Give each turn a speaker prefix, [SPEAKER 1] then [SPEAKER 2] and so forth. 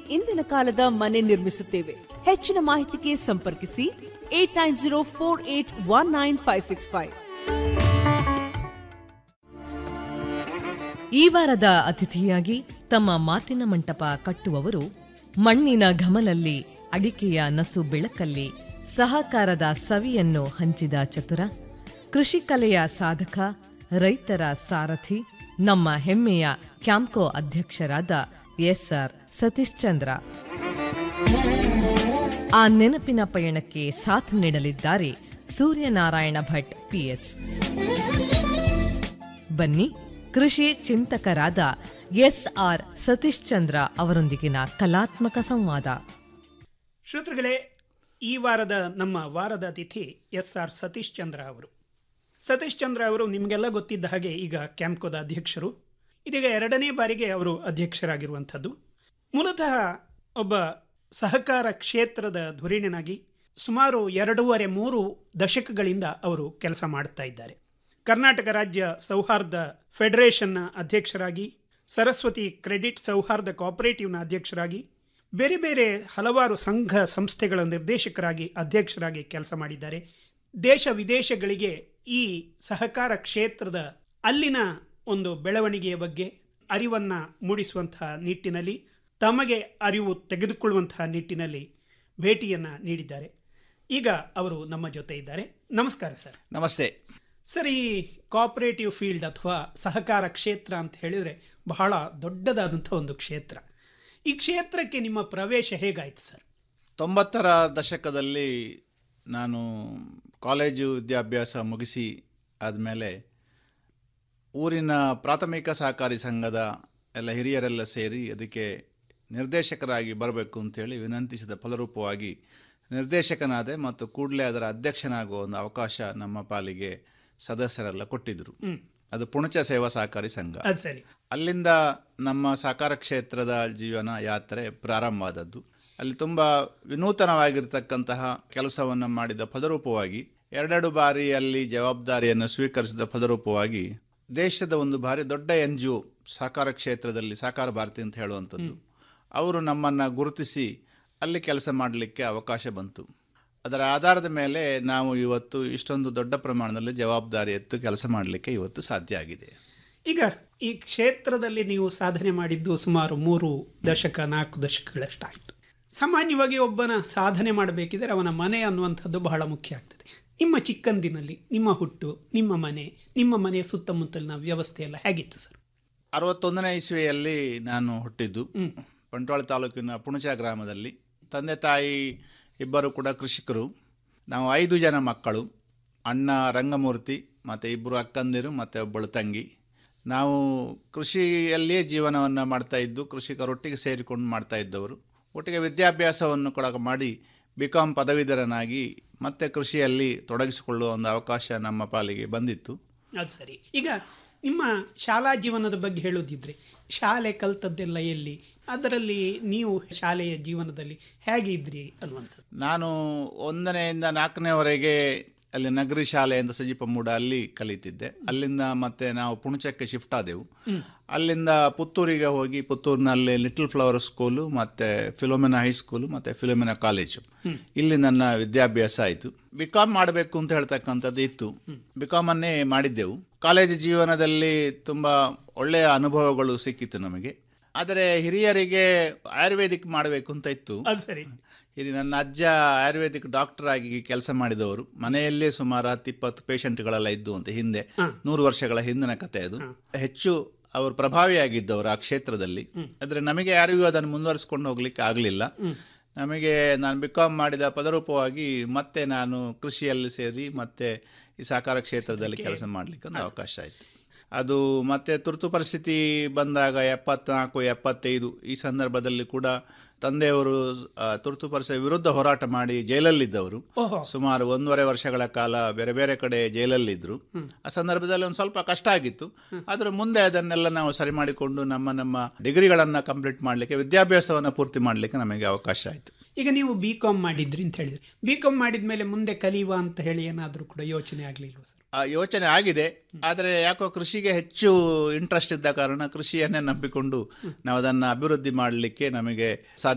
[SPEAKER 1] ಇಂದಿನ ಕಾಲದ ಮನೆ ನಿರ್ಮಿಸುತ್ತೇವೆ ಹೆಚ್ಚಿನ ಮಾಹಿತಿಗೆ ಸಂಪರ್ಕಿಸಿ eight nine zero four eight one nine five six five
[SPEAKER 2] ಈ ವಾರದ ಅತಿಥಿಯಾಗಿ ತಮ್ಮ ಮಾತಿನ ಮಂಟಪ ಕಟ್ಟುವವರು ಮಣ್ಣಿನ ಘಮಲಲ್ಲಿ ಅಡಿಕೆಯ ನಸು ಬೆಳಕಲ್ಲಿ ಸಹಕಾರದ ಸವಿಯನ್ನು ಹಂಚಿದ ಚತುರ ಕೃಷಿ ಕಲೆಯ ಸಾಧಕ ರೈತರ ಸಾರಥಿ ನಮ್ಮ ಹೆಮ್ಮೆಯ ಕ್ಯಾಂಪ್ಕೋ ಅಧ್ಯಕ್ಷರಾದ ಎಸ್ಆರ್ ಸತೀಶ್ ಚಂದ್ರ ಆ ನೆನಪಿನ ಪಯಣಕ್ಕೆ ಸಾಥ್ ನೀಡಲಿದ್ದಾರೆ ಸೂರ್ಯನಾರಾಯಣ ಭಟ್ ಪಿಎಸ್ ಬನ್ನಿ ಕೃಷಿ ಚಿಂತಕರಾದ ಎಸ್ಆರ್ ಸತೀಶ್ ಚಂದ್ರ ಅವರೊಂದಿಗಿನ ಕಲಾತ್ಮಕ ಸಂವಾದ
[SPEAKER 3] ಶ್ರೋತೃಗಳೇ ಈ ವಾರದ ನಮ್ಮ ವಾರದ ಅತಿಥಿ ಎಸ್ ಆರ್ ಸತೀಶ್ ಚಂದ್ರ ಅವರು ಸತೀಶ್ ಚಂದ್ರ ಅವರು ನಿಮಗೆಲ್ಲ ಗೊತ್ತಿದ್ದ ಹಾಗೆ ಈಗ ಕ್ಯಾಂಪ್ಕೋದ ಅಧ್ಯಕ್ಷರು ಇದೀಗ ಎರಡನೇ ಬಾರಿಗೆ ಅವರು ಅಧ್ಯಕ್ಷರಾಗಿರುವಂಥದ್ದು ಮೂಲತಃ ಒಬ್ಬ ಸಹಕಾರ ಕ್ಷೇತ್ರದ ಧುರೀಣನಾಗಿ ಸುಮಾರು ಎರಡೂವರೆ ಮೂರು ದಶಕಗಳಿಂದ ಅವರು ಕೆಲಸ ಮಾಡ್ತಾ ಇದ್ದಾರೆ ಕರ್ನಾಟಕ ರಾಜ್ಯ ಸೌಹಾರ್ದ ಫೆಡರೇಷನ್ನ ಅಧ್ಯಕ್ಷರಾಗಿ ಸರಸ್ವತಿ ಕ್ರೆಡಿಟ್ ಸೌಹಾರ್ದ ಕೋಆಪರೇಟಿವ್ನ ಅಧ್ಯಕ್ಷರಾಗಿ ಬೇರೆ ಬೇರೆ ಹಲವಾರು ಸಂಘ ಸಂಸ್ಥೆಗಳ ನಿರ್ದೇಶಕರಾಗಿ ಅಧ್ಯಕ್ಷರಾಗಿ ಕೆಲಸ ಮಾಡಿದ್ದಾರೆ ದೇಶ ವಿದೇಶಗಳಿಗೆ ಈ ಸಹಕಾರ ಕ್ಷೇತ್ರದ ಅಲ್ಲಿನ ಒಂದು ಬೆಳವಣಿಗೆಯ ಬಗ್ಗೆ ಅರಿವನ್ನು ಮೂಡಿಸುವಂತಹ ನಿಟ್ಟಿನಲ್ಲಿ ತಮಗೆ ಅರಿವು ತೆಗೆದುಕೊಳ್ಳುವಂತಹ ನಿಟ್ಟಿನಲ್ಲಿ ಭೇಟಿಯನ್ನು ನೀಡಿದ್ದಾರೆ ಈಗ ಅವರು ನಮ್ಮ ಜೊತೆ ಇದ್ದಾರೆ ನಮಸ್ಕಾರ ಸರ್
[SPEAKER 4] ನಮಸ್ತೆ
[SPEAKER 3] ಸರ್ ಈ ಕೋಆಪರೇಟಿವ್ ಫೀಲ್ಡ್ ಅಥವಾ ಸಹಕಾರ ಕ್ಷೇತ್ರ ಅಂತ ಹೇಳಿದರೆ ಬಹಳ ದೊಡ್ಡದಾದಂಥ ಒಂದು ಕ್ಷೇತ್ರ ಈ ಕ್ಷೇತ್ರಕ್ಕೆ ನಿಮ್ಮ ಪ್ರವೇಶ ಹೇಗಾಯಿತು ಸರ್
[SPEAKER 4] ತೊಂಬತ್ತರ ದಶಕದಲ್ಲಿ ನಾನು ಕಾಲೇಜು ವಿದ್ಯಾಭ್ಯಾಸ ಮುಗಿಸಿ ಆದಮೇಲೆ ಊರಿನ ಪ್ರಾಥಮಿಕ ಸಹಕಾರಿ ಸಂಘದ ಎಲ್ಲ ಹಿರಿಯರೆಲ್ಲ ಸೇರಿ ಅದಕ್ಕೆ ನಿರ್ದೇಶಕರಾಗಿ ಬರಬೇಕು ಅಂತೇಳಿ ವಿನಂತಿಸಿದ ಫಲರೂಪವಾಗಿ ನಿರ್ದೇಶಕನಾದೆ ಮತ್ತು ಕೂಡಲೇ ಅದರ ಅಧ್ಯಕ್ಷನಾಗುವ ಒಂದು ಅವಕಾಶ ನಮ್ಮ ಪಾಲಿಗೆ ಸದಸ್ಯರೆಲ್ಲ ಕೊಟ್ಟಿದ್ದರು ಅದು ಪುಣಚ ಸೇವಾ ಸಹಕಾರಿ ಸಂಘ
[SPEAKER 3] ಅದು ಸರಿ
[SPEAKER 4] ಅಲ್ಲಿಂದ ನಮ್ಮ ಸಹಕಾರ ಕ್ಷೇತ್ರದ ಜೀವನ ಯಾತ್ರೆ ಪ್ರಾರಂಭವಾದದ್ದು ಅಲ್ಲಿ ತುಂಬ ವಿನೂತನವಾಗಿರ್ತಕ್ಕಂತಹ ಕೆಲಸವನ್ನು ಮಾಡಿದ ಫಲರೂಪವಾಗಿ ಎರಡೆರಡು ಬಾರಿ ಅಲ್ಲಿ ಜವಾಬ್ದಾರಿಯನ್ನು ಸ್ವೀಕರಿಸಿದ ಫಲರೂಪವಾಗಿ ದೇಶದ ಒಂದು ಭಾರಿ ದೊಡ್ಡ ಎನ್ ಜಿ ಒ ಸಹಕಾರ ಕ್ಷೇತ್ರದಲ್ಲಿ ಸಹಕಾರ ಭಾರತಿ ಅಂತ ಹೇಳುವಂಥದ್ದು ಅವರು ನಮ್ಮನ್ನು ಗುರುತಿಸಿ ಅಲ್ಲಿ ಕೆಲಸ ಮಾಡಲಿಕ್ಕೆ ಅವಕಾಶ ಬಂತು ಅದರ ಆಧಾರದ ಮೇಲೆ ನಾವು ಇವತ್ತು ಇಷ್ಟೊಂದು ದೊಡ್ಡ ಪ್ರಮಾಣದಲ್ಲಿ ಜವಾಬ್ದಾರಿ ಎತ್ತು ಕೆಲಸ ಮಾಡಲಿಕ್ಕೆ ಇವತ್ತು ಸಾಧ್ಯ ಆಗಿದೆ
[SPEAKER 3] ಈಗ ಈ ಕ್ಷೇತ್ರದಲ್ಲಿ ನೀವು ಸಾಧನೆ ಮಾಡಿದ್ದು ಸುಮಾರು ಮೂರು ದಶಕ ನಾಲ್ಕು ದಶಕಗಳಷ್ಟಾಯಿತು ಸಾಮಾನ್ಯವಾಗಿ ಒಬ್ಬನ ಸಾಧನೆ ಮಾಡಬೇಕಿದ್ರೆ ಅವನ ಮನೆ ಅನ್ನುವಂಥದ್ದು ಬಹಳ ಮುಖ್ಯ ಆಗ್ತದೆ ನಿಮ್ಮ ಚಿಕ್ಕಂದಿನಲ್ಲಿ ನಿಮ್ಮ ಹುಟ್ಟು ನಿಮ್ಮ ಮನೆ ನಿಮ್ಮ ಮನೆಯ ಸುತ್ತಮುತ್ತಲಿನ ವ್ಯವಸ್ಥೆ ಎಲ್ಲ ಹೇಗಿತ್ತು ಸರ್
[SPEAKER 4] ಅರವತ್ತೊಂದನೇ ಇಸ್ವಿಯಲ್ಲಿ ನಾನು ಹುಟ್ಟಿದ್ದು ಬಂಟ್ವಾಳ ತಾಲೂಕಿನ ಪುಣಚ ಗ್ರಾಮದಲ್ಲಿ ತಂದೆ ತಾಯಿ ಇಬ್ಬರು ಕೂಡ ಕೃಷಿಕರು ನಾವು ಐದು ಜನ ಮಕ್ಕಳು ಅಣ್ಣ ರಂಗಮೂರ್ತಿ ಮತ್ತು ಇಬ್ಬರು ಅಕ್ಕಂದಿರು ಮತ್ತು ಒಬ್ಬಳು ತಂಗಿ ನಾವು ಕೃಷಿಯಲ್ಲಿಯೇ ಜೀವನವನ್ನು ಮಾಡ್ತಾ ಇದ್ದು ಕೃಷಿಕರೊಟ್ಟಿಗೆ ಸೇರಿಕೊಂಡು ಮಾಡ್ತಾ ಇದ್ದವರು ಒಟ್ಟಿಗೆ ವಿದ್ಯಾಭ್ಯಾಸವನ್ನು ಕೂಡ ಮಾಡಿ ಬಿ ಕಾಮ್ ಪದವೀಧರನಾಗಿ ಮತ್ತೆ ಕೃಷಿಯಲ್ಲಿ ತೊಡಗಿಸಿಕೊಳ್ಳುವ ಒಂದು ಅವಕಾಶ ನಮ್ಮ ಪಾಲಿಗೆ ಬಂದಿತ್ತು
[SPEAKER 3] ಅದು ಸರಿ ಈಗ ನಿಮ್ಮ ಶಾಲಾ ಜೀವನದ ಬಗ್ಗೆ ಹೇಳೋದಿದ್ರೆ ಶಾಲೆ ಕಲ್ತದ್ದೆಲ್ಲ ಎಲ್ಲಿ ಅದರಲ್ಲಿ ನೀವು ಶಾಲೆಯ ಜೀವನದಲ್ಲಿ ಹೇಗೆ ಇದ್ರಿ ಅನ್ನುವಂಥದ್ದು
[SPEAKER 4] ನಾನು ಒಂದನೆಯಿಂದ ನಾಲ್ಕನೇವರೆಗೆ ಅಲ್ಲಿ ನಗರಿ ಶಾಲೆ ಅಂತ ಸಜೀಪ ಮೂಡ ಅಲ್ಲಿ ಕಲಿತಿದ್ದೆ ಅಲ್ಲಿಂದ ಮತ್ತೆ ನಾವು ಪುಣಚಕ್ಕೆ ಶಿಫ್ಟ್ ಆದೆವು ಅಲ್ಲಿಂದ ಪುತ್ತೂರಿಗೆ ಹೋಗಿ ಪುತ್ತೂರಿನಲ್ಲಿ ಲಿಟಲ್ ಫ್ಲವರ್ ಸ್ಕೂಲು ಮತ್ತು ಫಿಲೋಮಿನಾ ಹೈಸ್ಕೂಲು ಮತ್ತು ಫಿಲೋಮಿನಾ ಕಾಲೇಜು ಇಲ್ಲಿ ನನ್ನ ವಿದ್ಯಾಭ್ಯಾಸ ಆಯಿತು ಬಿ ಕಾಮ್ ಮಾಡಬೇಕು ಅಂತ ಹೇಳ್ತಕ್ಕಂಥದ್ದು ಇತ್ತು ಬಿ ಕಾಮನ್ನೇ ಮಾಡಿದ್ದೆವು ಕಾಲೇಜು ಜೀವನದಲ್ಲಿ ತುಂಬ ಒಳ್ಳೆಯ ಅನುಭವಗಳು ಸಿಕ್ಕಿತ್ತು ನಮಗೆ ಆದರೆ ಹಿರಿಯರಿಗೆ ಆಯುರ್ವೇದಿಕ್ ಮಾಡಬೇಕು ಅಂತ ಇತ್ತು
[SPEAKER 3] ಅದು ಸರಿ
[SPEAKER 4] ಇಲ್ಲಿ ನನ್ನ ಅಜ್ಜ ಆಯುರ್ವೇದಿಕ್ ಡಾಕ್ಟರ್ ಆಗಿ ಕೆಲಸ ಮಾಡಿದವರು ಮನೆಯಲ್ಲೇ ಸುಮಾರು ಹತ್ತು ಇಪ್ಪತ್ತು ಪೇಷಂಟ್ಗಳೆಲ್ಲ ಇದ್ದು ಅಂತ ಹಿಂದೆ ನೂರು ವರ್ಷಗಳ ಹಿಂದಿನ ಕಥೆ ಅದು ಹೆಚ್ಚು ಅವರು ಪ್ರಭಾವಿಯಾಗಿದ್ದವರು ಆ ಕ್ಷೇತ್ರದಲ್ಲಿ ಆದರೆ ನಮಗೆ ಯಾರಿಗೂ ಅದನ್ನು ಮುಂದುವರಿಸ್ಕೊಂಡು ಹೋಗ್ಲಿಕ್ಕೆ ಆಗಲಿಲ್ಲ ನಮಗೆ ನಾನು ಬಿ ಕಾಮ್ ಮಾಡಿದ ಪದರೂಪವಾಗಿ ಮತ್ತೆ ನಾನು ಕೃಷಿಯಲ್ಲಿ ಸೇರಿ ಮತ್ತೆ ಈ ಸಹಕಾರ ಕ್ಷೇತ್ರದಲ್ಲಿ ಕೆಲಸ ಮಾಡಲಿಕ್ಕೆ ಒಂದು ಅವಕಾಶ ಆಯಿತು ಅದು ಮತ್ತೆ ತುರ್ತು ಪರಿಸ್ಥಿತಿ ಬಂದಾಗ ಎಪ್ಪತ್ನಾಲ್ಕು ಎಪ್ಪತ್ತೈದು ಈ ಸಂದರ್ಭದಲ್ಲಿ ಕೂಡ ತಂದೆಯವರು ಆ, ತುರ್ತು ಪರಿಸ್ಥಿತಿ ವಿರುದ್ಧ ಹೋರಾಟ ಮಾಡಿ ಜೈಲಲ್ಲಿದ್ದವರು
[SPEAKER 3] ಓಹೋ
[SPEAKER 4] ಸುಮಾರು ಒಂದೂವರೆ ವರ್ಷಗಳ ಕಾಲ ಬೇರೆ ಬೇರೆ ಕಡೆ ಜೈಲಲ್ಲಿದ್ದರು ಆ ಸಂದರ್ಭದಲ್ಲಿ ಒಂದು ಸ್ವಲ್ಪ ಕಷ್ಟ ಆಗಿತ್ತು ಆದರೆ ಮುಂದೆ ಅದನ್ನೆಲ್ಲ ನಾವು ಸರಿ ಮಾಡಿಕೊಂಡು ನಮ್ಮ ನಮ್ಮ ಡಿಗ್ರಿಗಳನ್ನು ಕಂಪ್ಲೀಟ್ ಮಾಡಲಿಕ್ಕೆ ವಿದ್ಯಾಭ್ಯಾಸವನ್ನು ಪೂರ್ತಿ ಮಾಡಲಿಕ್ಕೆ ನಮಗೆ ಅವಕಾಶ ಆಯಿತು
[SPEAKER 3] ಈಗ ನೀವು ಬಿ ಕಾಮ್ ಮಾಡಿದ್ರಿ ಅಂತ ಹೇಳಿದ್ರಿ ಬಿ ಕಾಮ್ ಮಾಡಿದ ಮೇಲೆ ಮುಂದೆ ಕಲಿಯುವ ಅಂತ ಹೇಳಿ ಏನಾದರೂ ಕೂಡ ಯೋಚನೆ ಆಗಲಿಲ್ವ ಸರ್
[SPEAKER 4] ಆ ಯೋಚನೆ ಆಗಿದೆ ಆದರೆ ಯಾಕೋ ಕೃಷಿಗೆ ಹೆಚ್ಚು ಇಂಟ್ರೆಸ್ಟ್ ಇದ್ದ ಕಾರಣ ಕೃಷಿಯನ್ನೇ ನಂಬಿಕೊಂಡು ನಾವು ಅದನ್ನು ಅಭಿವೃದ್ಧಿ ಮಾಡಲಿಕ್ಕೆ ನಮಗೆ ಸಾಧ್ಯ